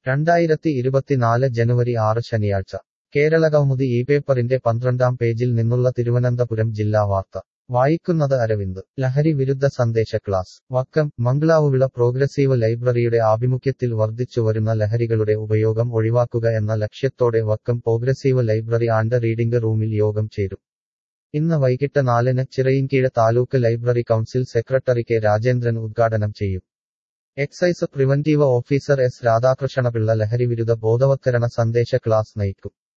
രണ്ടായിരത്തി ഇരുപത്തിനാല് ജനുവരി ആറ് ശനിയാഴ്ച കേരളകൗമുദി ഈ പേപ്പറിന്റെ പന്ത്രണ്ടാം പേജിൽ നിന്നുള്ള തിരുവനന്തപുരം ജില്ലാ വാർത്ത വായിക്കുന്നത് അരവിന്ദ് ലഹരി വിരുദ്ധ സന്ദേശ ക്ലാസ് വക്കം മംഗളാവുവിള പ്രോഗ്രസീവ് ലൈബ്രറിയുടെ ആഭിമുഖ്യത്തിൽ വർദ്ധിച്ചുവരുന്ന ലഹരികളുടെ ഉപയോഗം ഒഴിവാക്കുക എന്ന ലക്ഷ്യത്തോടെ Vakkom progressive library and reading റൂമിൽ യോഗം ചേരും ഇന്ന് വൈകിട്ട് നാലിന് Chirayinkeezhu taluk library council secretary K Rajendran ഉദ്ഘാടനം ചെയ്യും excise preventive officer S Radhakrishnapillai ലഹരിവിരുദ്ധ ബോധവത്കരണ സന്ദേശ ക്ലാസ് നയിക്കും